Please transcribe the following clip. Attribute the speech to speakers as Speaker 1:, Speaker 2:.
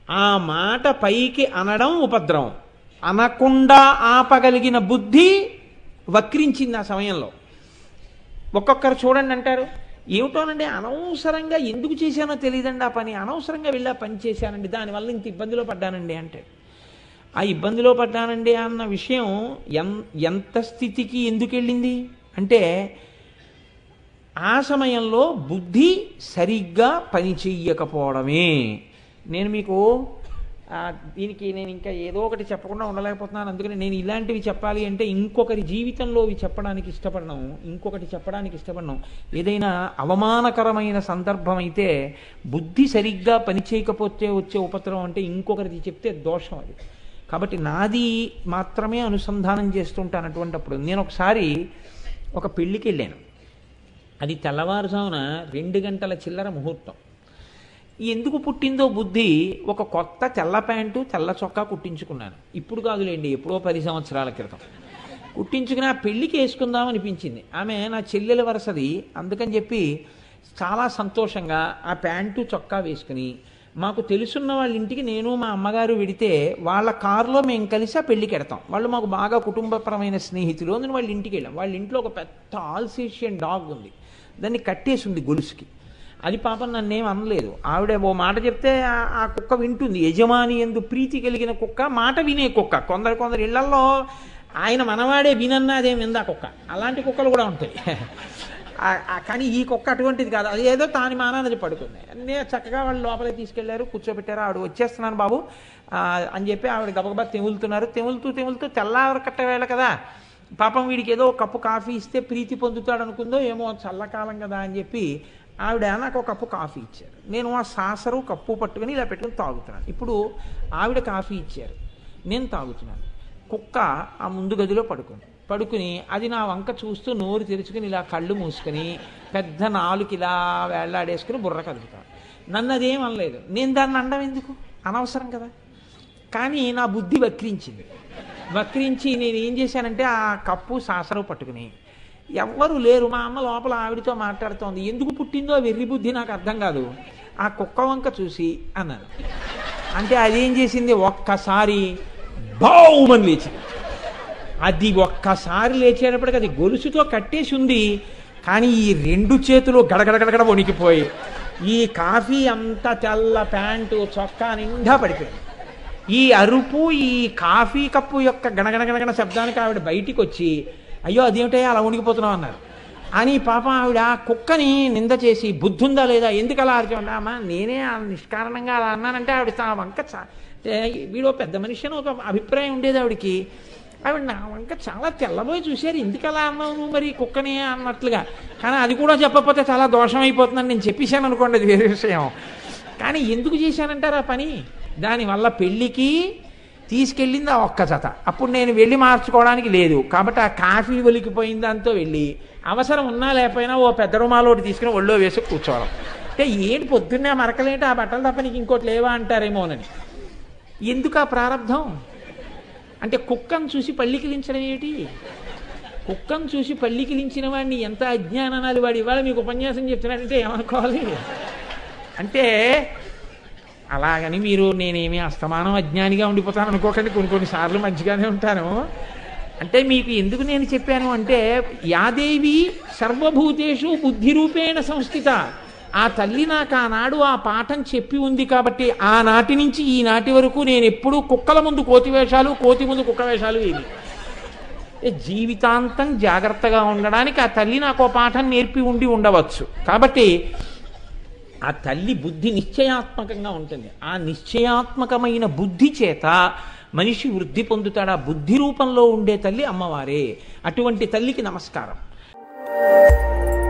Speaker 1: ఆ మాట పైకి అనడం ఉపద్రవం అనకుండా ఆపగలిగిన బుద్ధి వక్రించింది ఆ సమయంలో ఒక్కొక్కరు చూడండి అంటారు ఏమిటోనండి అనవసరంగా ఎందుకు చేశానో తెలియదండి ఆ పని అనవసరంగా వెళ్ళి ఆ పని చేశానండి దానివల్ల ఇంత ఇబ్బందిలో పడ్డానండి అంటే ఆ ఇబ్బందిలో పడ్డానండి అన్న విషయం ఎన్ ఎంత స్థితికి ఎందుకు వెళ్ళింది అంటే ఆ సమయంలో బుద్ధి సరిగ్గా పని చెయ్యకపోవడమే నేను మీకు ఆ, దీనికి నేను ఇంకా ఏదో ఒకటి చెప్పకుండా ఉండలేకపోతున్నాను అందుకని నేను ఇలాంటివి చెప్పాలి అంటే ఇంకొకరి జీవితంలో ఇవి చెప్పడానికి ఇష్టపడను ఇంకొకటి చెప్పడానికి ఇష్టపడను ఏదైనా అవమానకరమైన సందర్భం అయితే బుద్ధి సరిగ్గా పని చేయకపోతే వచ్చే ఉపద్రవం అంటే ఇంకొకరిది చెప్తే దోషం అది కాబట్టి నాది మాత్రమే అనుసంధానం చేస్తుంటాను అటువంటప్పుడు నేను ఒకసారి ఒక పెళ్ళికి వెళ్ళాను అది తెల్లవారుజామున రెండు గంటల చిల్లర ముహూర్తం ఎందుకు పుట్టిందో బుద్ధి ఒక కొత్త తెల్ల ప్యాంటు తెల్ల చొక్కా కుట్టించుకున్నాను ఇప్పుడు కాదులేండి ఎప్పుడో పది సంవత్సరాల క్రితం కుట్టించుకుని ఆ పెళ్ళికి వేసుకుందాం అనిపించింది ఆమె నా చెల్లెల వరసది అందుకని చెప్పి చాలా సంతోషంగా ఆ ప్యాంటు చొక్కా వేసుకుని మాకు తెలుసున్న వాళ్ళ ఇంటికి నేను మా అమ్మగారు వెడితే వాళ్ళ కారులో మేము కలిసి ఆ పెళ్ళికి వెడతాం వాళ్ళు మాకు బాగా కుటుంబపరమైన స్నేహితులు అందుకని వాళ్ళ ఇంటికి వెళ్ళాం వాళ్ళ ఇంట్లో ఒక పెద్ద ఆల్సేషియన్ డాగ్ ఉంది దాన్ని కట్టేసి ఉంది గొలుసుకి అది పాపం నన్నేం అనలేదు ఆవిడ ఓ మాట చెప్తే ఆ- ఆ కుక్క వింటుంది యజమాని ఎందు ప్రీతి కలిగిన కుక్క మాట వినే కుక్క కొందరు కొందరు ఇళ్లలో ఆయన మనవాడే వినన్నా అదేం విందా కుక్క అలాంటి కుక్కలు కూడా ఉంటాయి ఆ- ఆ- కానీ ఈ కుక్క అటువంటిది కాదు అది ఏదో తాని మానానది పడుకుంది నేను చక్కగా వాళ్ళు లోపలికి తీసుకెళ్లారు కూర్చోబెట్టారు ఆవిడ వచ్చేస్తున్నాను బాబు ఆ, అని చెప్పి ఆవిడ గబగబా తెములుతున్నారు తెములుతూ తెములుతూ తెల్లవారు కట్ట వేళ కదా పాపం వీడికి ఏదో ఒక కప్పు కాఫీ ఇస్తే ప్రీతి పొందుతాడు అనుకుందో ఏమో చల్లకాలం కదా అని చెప్పి ఆవిడ నాకు ఒక కప్పు కాఫీ ఇచ్చారు నేను ఆ సాసరు కప్పు పట్టుకుని ఇలా పెట్టుకుని తాగుతున్నాను ఇప్పుడు ఆవిడ కాఫీ ఇచ్చారు నేను తాగుతున్నాను కుక్క ఆ ముందు గదిలో పడుకుంది పడుకుని అది నా వంక చూస్తూ నోరు తెరుచుకుని ఇలా కళ్ళు మూసుకొని పెద్ద నాలుగు ఇలా వేళ్లాడేసుకుని బుర్ర కదుపుతాను నన్ను అదేం అనలేదు నేను దాన్ని అండం ఎందుకు అనవసరం కదా కానీ నా బుద్ధి వక్రించింది వక్రించి నేను ఏం చేశానంటే ఆ కప్పు సాసరం పట్టుకుని ఎవ్వరు లేరు మా అమ్మ లోపల ఆవిడతో మాట్లాడుతోంది ఎందుకు పుట్టిందో ఆ వెర్రి బుద్ధి నాకు అర్థం కాదు ఆ కుక్క వంక చూసి అన్నాను అంటే అదేం చేసింది ఒక్కసారి బావుమని లేచింది అది ఒక్కసారి లేచేటప్పటికి అది గొలుసుతో కట్టేసి ఉంది కానీ ఈ రెండు చేతులు గడగడగడగడ వణికిపోయి ఈ కాఫీ అంతా తెల్ల ప్యాంటు చొక్కా నిండా పడిపోయింది ఈ అరుపు ఈ కాఫీ కప్పు యొక్క గణగణగణగణ శబ్దానికి ఆవిడ బయటికి వచ్చి అయ్యో అదేమిటయ్యా అలా వణికిపోతున్నావు అన్నారు అని పాపం ఆవిడ ఆ కుక్కని నింద చేసి బుద్ధుందా లేదా ఎందుకు అలా అరిచావు అమ్మా నేనే ఆ నిష్కారణంగా అలా అన్నానంటే ఆవిడ తా వంక చా- అంటే వీడు ఓ పెద్ద మనిషి అని ఒక అభిప్రాయం ఉండేది ఆవిడకి ఆవిడ నా వంక చాలా తెల్లబోయి చూశారు ఎందుకు అలా అన్నావు నువ్వు మరి కుక్కని అన్నట్లుగా కానీ అది కూడా చెప్పకపోతే చాలా దోషం అయిపోతుందని నేను చెప్పేశాను అనుకోండి అది వేరే విషయం కానీ ఎందుకు చేశానంటారు ఆ పని దానివల్ల పెళ్ళికి తీసుకెళ్ళింది ఆ ఒక్క జత అప్పుడు నేను వెళ్ళి మార్చుకోవడానికి లేదు కాబట్టి ఆ కాఫీ ఒలికిపోయిన దాంతో వెళ్ళి అవసరం ఉన్నా లేకపోయినా ఓ పెద్ద రుమాలు ఒకటి తీసుకుని ఒళ్ళో వేసి కూర్చోవడం అంటే ఏంటి పొద్దున్నే మరకలేంటి ఆ బట్టలు తప్ప నీకు ఇంకోటి లేవా అంటారేమోనని ఎందుకు ఆ ప్రారంధం అంటే కుక్కను చూసి పల్లికిలించడం ఏమిటి కుక్కను చూసి పల్లికిలించిన వాడిని ఎంత అజ్ఞానాలు వాడి ఇవాళ మీకు ఉపన్యాసం చెప్తున్నాడంటే ఏమనుకోవాలి అంటే అలాగని మీరు నేనేమి అస్తమానం అజ్ఞానిగా ఉండిపోతాను అనుకోకండి కొన్ని కొన్నిసార్లు మంచిగానే ఉంటాను అంటే మీకు ఎందుకు నేను చెప్పాను అంటే యాదేవి సర్వభూతేషు బుద్ధిరూపేణ సంస్థిత ఆ తల్లి నాకు ఆనాడు ఆ పాఠం చెప్పి ఉంది కాబట్టి ఆనాటి నుంచి ఈనాటి వరకు నేను ఎప్పుడూ కుక్కల ముందు కోతి వేషాలు కోతి ముందు కుక్క వేషాలు ఇవి ఏ జీవితాంతం జాగ్రత్తగా ఉండడానికి ఆ తల్లి నాకు ఓ పాఠం నేర్పి ఉండి ఉండవచ్చు కాబట్టి ఆ తల్లి బుద్ధి నిశ్చయాత్మకంగా ఉంటుంది ఆ నిశ్చయాత్మకమైన బుద్ధి చేత మనిషి వృద్ధి పొందుతాడు ఆ బుద్ధి రూపంలో ఉండే తల్లి అమ్మవారే అటువంటి తల్లికి నమస్కారం